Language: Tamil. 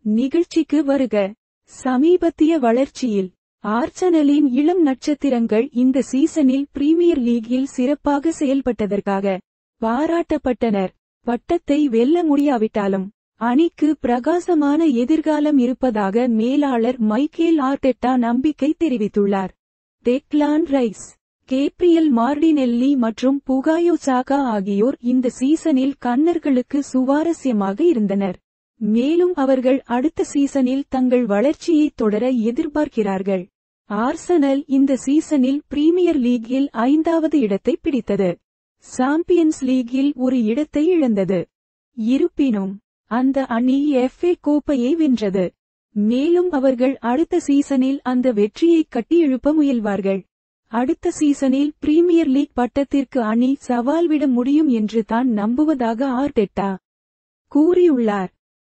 நிகழ்ச்சிக்கு வருக சமீபத்திய வளர்ச்சியில் ஆர்சனலின் இளம் நட்சத்திரங்கள் இந்த சீசனில் பிரீமியர் லீக்கில் சிறப்பாக செயல்பட்டதற்காக பாராட்டப்பட்டனர் பட்டத்தை வெல்ல முடியாவிட்டாலும் அணிக்கு பிரகாசமான எதிர்காலம் இருப்பதாக மேலாளர் மைக்கேல் ஆர்டெட்டா நம்பிக்கை தெரிவித்துள்ளார் டெக்லான் ரைஸ் கேப்ரியல் மார்டினெல்லி மற்றும் புகாயோ சாகா ஆகியோர் இந்த சீசனில் கன்னர்களுக்கு சுவாரஸ்யமாக இருந்தனர் மேலும் அவர்கள் அடுத்த சீசனில் தங்கள் வளர்ச்சியை தொடர எதிர்பார்க்கிறார்கள் ஆர்சனல் இந்த சீசனில் பிரீமியர் லீக்கில் ஐந்தாவது இடத்தை பிடித்தது சாம்பியன்ஸ் லீக்கில் ஒரு இடத்தை இழந்தது இருப்பினும் அந்த அணி எஃப்ஏ கோப்பையை வென்றது மேலும் அவர்கள் அடுத்த சீசனில் அந்த வெற்றியை கட்டியெழுப்ப முயல்வார்கள் அடுத்த சீசனில் பிரீமியர் லீக் பட்டத்திற்கு அணி சவால் விட முடியும் என்று தான் நம்புவதாக ஆர்டெட்டா கூறியுள்ளார்